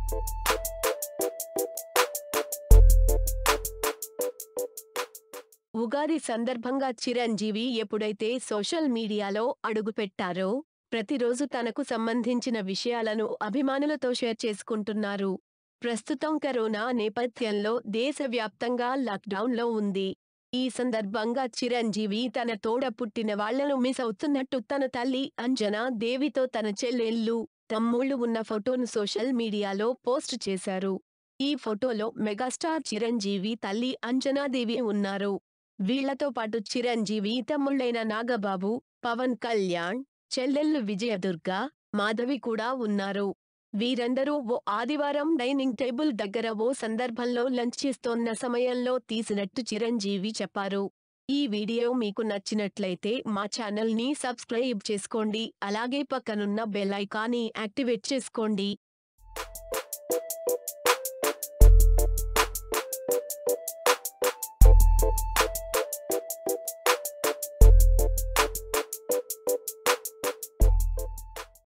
ఉగాది సందర్భంగా చిరంజీవి ఎప్పుడైతే సోషల్ మీడియాలో అడుగుపెట్టారో ప్రతిరోజు తనకు సంబంధించిన విషయాలను అభిమానులతో షేర్ చేసుకుంటున్నారు ప్రస్తుతం కరోనా నేపథ్యంలో దేశవ్యాప్తంగా లాక్డౌన్లో ఉంది ఈ సందర్భంగా చిరంజీవి తన తోడ పుట్టిన వాళ్లను మిస్ అవుతున్నట్టు తన తల్లి అంజనా దేవితో తన చెల్లెళ్ళు తమ్ముళ్ళు ఉన్న ఫోటోను సోషల్ మీడియాలో పోస్ట్ చేశారు ఈ ఫోటోలో మెగాస్టార్ చిరంజీవి తల్లి అంజనాదేవి ఉన్నారు వీళ్లతో పాటు చిరంజీవి తమ్ముళ్ళైన నాగబాబు పవన్ కళ్యాణ్ చెల్లెళ్ళు విజయదుర్గ మాధవి కూడా ఉన్నారు వీరందరూ ఓ ఆదివారం డైనింగ్ టేబుల్ దగ్గర ఓ సందర్భంలో లంచ్ చేస్తోన్న సమయంలో తీసినట్టు చిరంజీవి చెప్పారు ఈ వీడియో మీకు నచ్చినట్లయితే మా ఛానల్ ని సబ్స్క్రైబ్ చేసుకోండి అలాగే పక్కనున్న బెల్ ఐకాన్ని యాక్టివేట్ చేసుకోండి